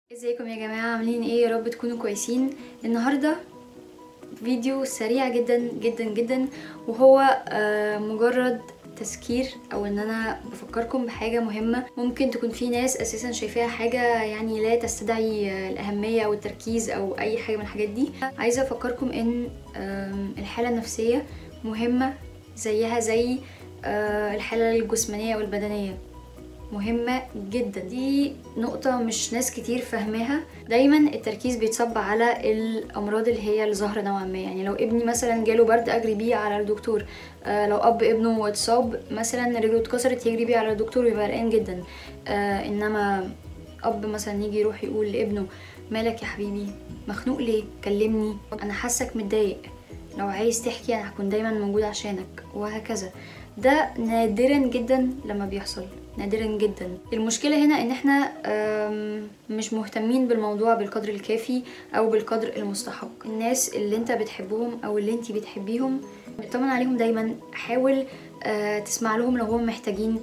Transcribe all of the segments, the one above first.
ازيكم يا جماعة عاملين ايه يا رب تكونوا كويسين النهاردة فيديو سريع جدا جدا جدا وهو آه، مجرد تذكير او ان انا بفكركم بحاجة مهمة ممكن تكون في ناس اساسا شايفاها حاجة يعني لا تستدعي آه، الاهمية او التركيز او اي حاجة من الحاجات دي عايزة افكركم ان آم، الحالة النفسية مهمة زيها زي آه، الحالة الجسمانية والبدنية مهمة جدا دي نقطة مش ناس كتير فاهماها دايما التركيز بيتصب على الأمراض اللي هي الظاهرة نوعا ما يعني لو ابني مثلا جاله برد أجري بيه على الدكتور آه لو أب ابنه اتصاب مثلا رجله اتكسرت يجري بيه على الدكتور ويبقى قلقان جدا آه إنما أب مثلا يجي يروح يقول لابنه مالك يا حبيبي مخنوق ليه كلمني أنا حاسك متضايق لو عايز تحكي أنا هكون دايما موجود عشانك وهكذا ده نادرا جدا لما بيحصل نادرا جدا المشكلة هنا ان احنا أم، مش مهتمين بالموضوع بالقدر الكافي او بالقدر المستحق الناس اللي انت بتحبهم او اللي انت بتحبيهم اطمن عليهم دايما حاول آه، تسمع لهم لو هم محتاجين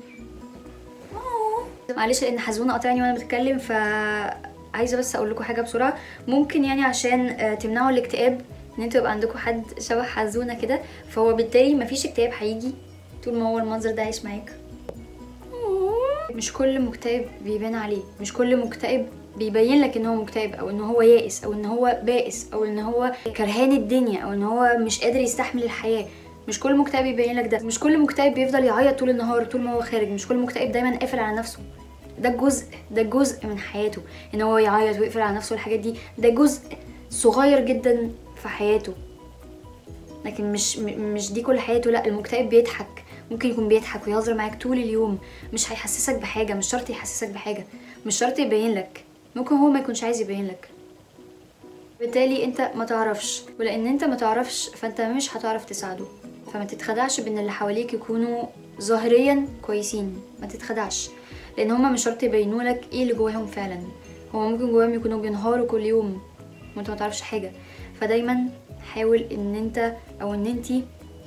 معلش لان حزونه قاطعني وانا بتكلم ف عايزه بس اقول لكم حاجه بسرعه ممكن يعني عشان آه، تمنعوا الاكتئاب ان انتوا يبقى عندكم حد شبه حزونه كده فهو بالتالي مفيش اكتئاب هيجي طول ما هو المنظر ده عايش معاك مش كل مكتئب بيبان عليه مش كل مكتئب بيبين لك ان هو مكتئب او ان هو يائس او ان هو بائس او ان هو كرهان الدنيا او ان هو مش قادر يستحمل الحياه مش كل مكتئب يبين لك ده مش كل مكتئب بيفضل يعيط طول النهار طول ما هو خارج مش كل مكتئب دايما قافل على نفسه ده جزء ده جزء من حياته ان هو يعيط ويقفل على نفسه الحاجات دي ده جزء صغير جدا في حياته لكن مش م- مش دي كل حياته لا المكتئب بيضحك ممكن يكون بيضحك ويهزر معاك طول اليوم مش هيحسسك بحاجه مش شرط يحسسك بحاجه مش شرط يبين لك ممكن هو ما يكونش عايز يبين لك بالتالي انت ما تعرفش ولان انت ما تعرفش فانت مش هتعرف تساعده فما تتخدعش بان اللي حواليك يكونوا ظاهريا كويسين ما تتخدعش لان هما مش شرط يبينوا لك ايه اللي جواهم فعلا هما ممكن جواهم يكونوا بينهاروا كل يوم وانت ما تعرفش حاجه فدايما حاول ان انت او ان انتي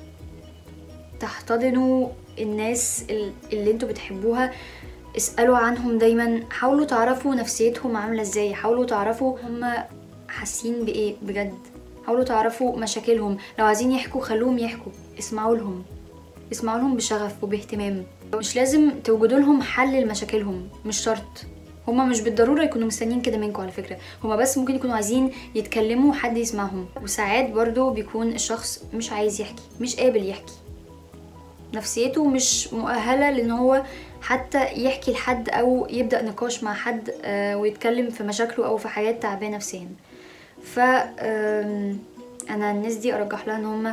تحتضنوا الناس ال- اللي انتوا بتحبوها اسألوا عنهم دايما حاولوا تعرفوا نفسيتهم عاملة ازاي حاولوا تعرفوا هما حاسين بايه بجد حاولوا تعرفوا مشاكلهم لو عايزين يحكوا خلوهم يحكوا اسمعوا لهم اسمعوا لهم بشغف وباهتمام مش لازم توجدوا لهم حل لمشاكلهم مش شرط هما مش بالضروره يكونوا مستنيين كده منكم على فكره هما بس ممكن يكونوا عايزين يتكلموا حد يسمعهم وساعات برضو بيكون الشخص مش عايز يحكي مش قابل يحكي نفسيته مش مؤهله لان هو حتى يحكي لحد او يبدا نقاش مع حد آه، ويتكلم في مشاكله او في حاجات تعباه نفسيا ف آم، انا الناس دي ارجح لها ان هم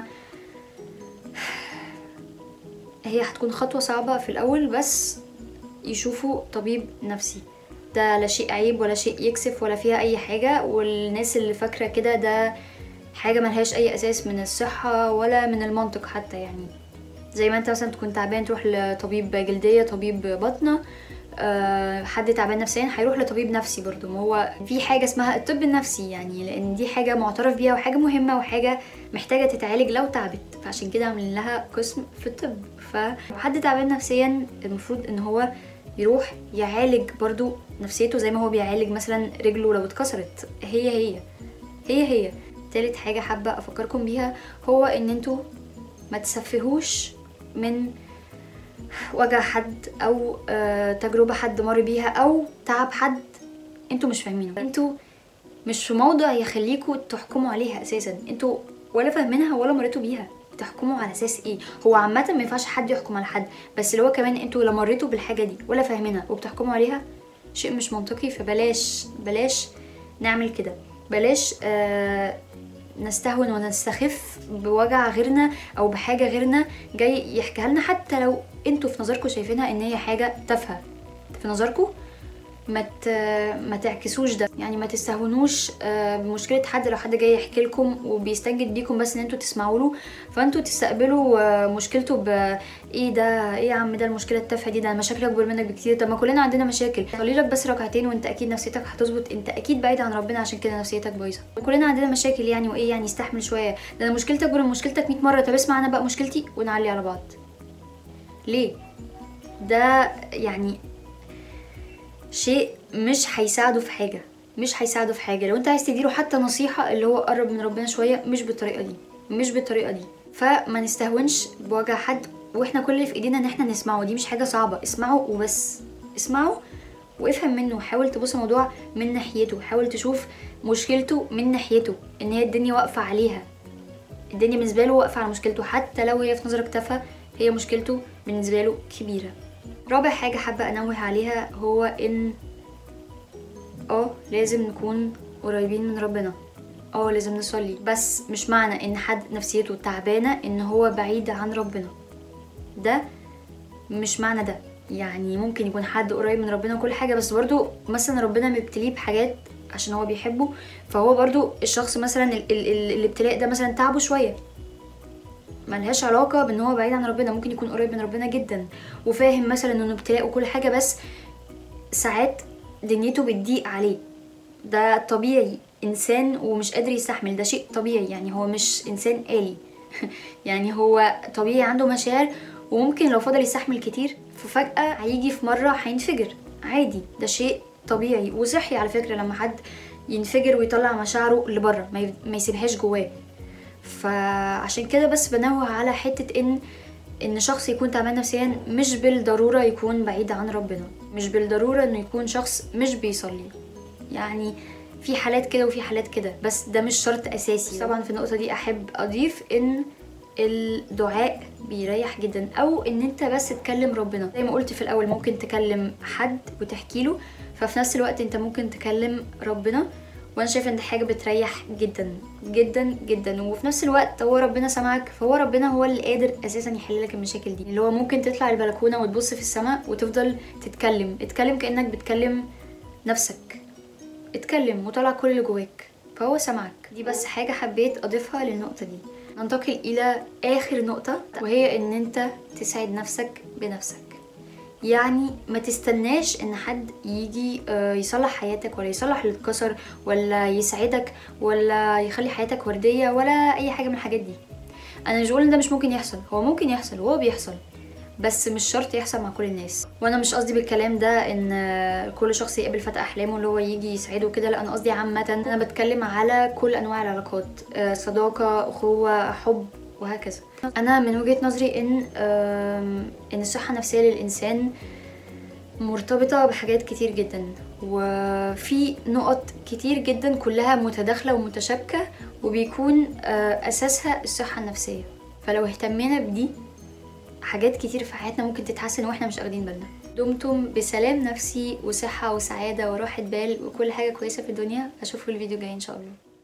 هي هتكون خطوه صعبه في الاول بس يشوفوا طبيب نفسي ده لا شيء عيب ولا شيء يكسف ولا فيها اي حاجه والناس اللي فاكره كده ده حاجه ملهاش اي اساس من الصحه ولا من المنطق حتى يعني زي ما انت مثلا تكون تعبان تروح لطبيب جلديه طبيب بطنه أه حد تعبان نفسيا هيروح لطبيب نفسي برضو ما هو في حاجه اسمها الطب النفسي يعني لان دي حاجه معترف بيها وحاجه مهمه وحاجه محتاجه تتعالج لو تعبت فعشان كده عاملين لها قسم في الطب فحد تعبان نفسيا المفروض ان هو يروح يعالج برضو نفسيته زي ما هو بيعالج مثلا رجله لو اتكسرت هي هي هي هي تالت حاجه حابه افكركم بيها هو ان انتوا ما تسفهوش من وجع حد او آه، تجربه حد مر بيها او تعب حد انتوا مش فاهمينه انتوا مش في موضع يخليكوا تحكموا عليها اساسا انتوا ولا فاهمينها ولا مريتوا بيها تحكموا على اساس ايه هو عامه ما ينفعش حد يحكم على حد بس اللي هو كمان انتوا لا مريتوا بالحاجه دي ولا فاهمينها وبتحكموا عليها شيء مش منطقي فبلاش بلاش نعمل كده بلاش آه نستهون ونستخف بوجع غيرنا او بحاجه غيرنا جاي يحكيها لنا حتى لو انتوا في نظركم شايفينها ان هي حاجه تافهه في نظركم ما ت... ما تعكسوش ده يعني ما تستهونوش آه، بمشكله حد لو حد جاي يحكي لكم وبيستنجد بيكم بس ان انتوا تسمعوا له فانتوا تستقبلوا آه، مشكلته ب ايه ده ايه يا عم ده المشكله التافهه دي ده مشاكل اكبر منك بكتير طب ما كلنا عندنا مشاكل صلي لك بس ركعتين وانت اكيد نفسيتك هتظبط انت اكيد بعيد عن ربنا عشان كده نفسيتك بايظه كلنا عندنا مشاكل يعني وايه يعني استحمل شويه ده انا مشكلتك اكبر من مشكلتك 100 مره طب اسمع انا بقى مشكلتي ونعلي على بعض ليه ده يعني شيء مش هيساعده في حاجة مش هيساعده في حاجه لو انت عايز تديله حتى نصيحه اللي هو قرب من ربنا شويه مش بالطريقه دي مش بالطريقه دي فما نستهونش بوجع حد واحنا كل اللي في ايدينا ان احنا نسمعه دي مش حاجه صعبه اسمعه وبس اسمعه وافهم منه حاول تبص الموضوع من ناحيته حاول تشوف مشكلته من ناحيته ان هي الدنيا واقفه عليها الدنيا بالنسبه له واقفه على مشكلته حتى لو هي في نظرك تافهه هي مشكلته بالنسبه له كبيره رابع حاجه حابه انوه عليها هو ان اه لازم نكون قريبين من ربنا اه لازم نصلي بس مش معنى ان حد نفسيته تعبانه ان هو بعيد عن ربنا ده مش معنى ده يعني ممكن يكون حد قريب من ربنا وكل حاجه بس برضو مثلا ربنا مبتليه بحاجات عشان هو بيحبه فهو برضو الشخص مثلا ال- ال- ال- الابتلاء ده مثلا تعبه شويه ملهاش علاقة بان هو بعيد عن ربنا ممكن يكون قريب من ربنا جدا وفاهم مثلا انه ابتلاء وكل حاجة بس ساعات دنيته بتضيق عليه ده طبيعي انسان ومش قادر يستحمل ده شيء طبيعي يعني هو مش انسان آلي يعني هو طبيعي عنده مشاعر وممكن لو فضل يستحمل كتير ففجأة هيجي في مرة هينفجر عادي ده شيء طبيعي وصحي على فكرة لما حد ينفجر ويطلع مشاعره لبره ما ي- ما يسيبهاش جواه فعشان كده بس بنوه على حتة ان ان شخص يكون تعبان نفسيا مش بالضرورة يكون بعيد عن ربنا مش بالضرورة انه يكون شخص مش بيصلي يعني في حالات كده وفي حالات كده بس ده مش شرط اساسي طبعا في النقطة دي احب اضيف ان الدعاء بيريح جدا او ان انت بس تكلم ربنا زي ما قلت في الاول ممكن تكلم حد وتحكي له ففي نفس الوقت انت ممكن تكلم ربنا وانا شايفه ان دي حاجه بتريح جدا جدا جدا وفي نفس الوقت هو ربنا سمعك فهو ربنا هو اللي قادر اساسا يحل لك المشاكل دي اللي هو ممكن تطلع البلكونه وتبص في السماء وتفضل تتكلم اتكلم كانك بتكلم نفسك اتكلم وطلع كل اللي جواك فهو سمعك دي بس حاجه حبيت اضيفها للنقطه دي ننتقل الى اخر نقطه وهي ان انت تسعد نفسك بنفسك يعني ما تستناش ان حد يجي آه، يصلح حياتك ولا يصلح اللي اتكسر ولا يسعدك ولا يخلي حياتك وردية ولا اي حاجة من الحاجات دي انا مش بقول ان ده مش ممكن يحصل هو ممكن يحصل وهو بيحصل بس مش شرط يحصل مع كل الناس وانا مش قصدي بالكلام ده ان آه، كل شخص يقبل فتى احلامه اللي هو يجي يسعده كده لا انا قصدي عامه انا بتكلم على كل انواع العلاقات آه، صداقه اخوه حب وهكذا انا من وجهه نظري ان آم، ان الصحه النفسيه للانسان مرتبطة بحاجات كتير جدا وفي نقط كتير جدا كلها متداخلة ومتشابكة وبيكون آه، أساسها الصحة النفسية فلو اهتمينا بدي حاجات كتير في حياتنا ممكن تتحسن واحنا مش واخدين بالنا دمتم بسلام نفسي وصحة وسعادة وراحة بال وكل حاجة كويسة في الدنيا أشوفكم الفيديو الجاي إن شاء الله